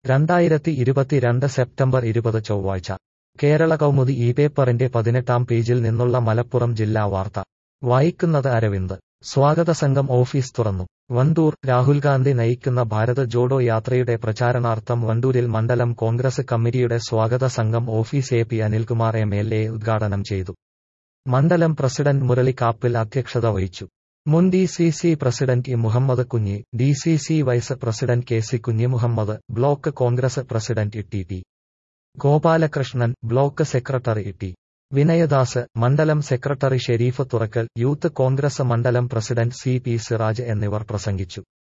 രണ്ടായിരത്തി ഇരുപത്തിരണ്ട് സെപ്റ്റംബർ ഇരുപത് ചൊവ്വാഴ്ച കേരള കൗമുദി ഈ പേപ്പറിന്റെ പതിനെട്ടാം പേജിൽ നിന്നുള്ള മലപ്പുറം ജില്ലാ വാർത്ത വായിക്കുന്നത് അരവിന്ദ് സ്വാഗത സംഘം ഓഫീസ് തുറന്നു വണ്ടൂർ രാഹുൽ ഗാന്ധി നയിക്കുന്ന ഭാരത് ജോഡോ യാത്രയുടെ പ്രചാരണാർത്ഥം വണ്ടൂരിൽ മണ്ഡലം കോൺഗ്രസ് കമ്മിറ്റിയുടെ സ്വാഗത സംഘം office A P Anilkumar M L A ഉദ്ഘാടനം ചെയ്തു മണ്ഡലം പ്രസിഡന്റ് മുരളി കാപ്പിൽ അധ്യക്ഷത വഹിച്ചു മുൻ D C C president E Muhammad Kunhi D C C vice president K C Kunhimuhammad block Congress president T T Gopalakrishnan block secretary T Vinayadas മണ്ഡലം സെക്രട്ടറി ഷെരീഫ് തുറക്കൽ യൂത്ത് കോൺഗ്രസ് മണ്ഡലം പ്രസിഡന്റ് സി പി സിറാജ് എന്നിവർ പ്രസംഗിച്ചു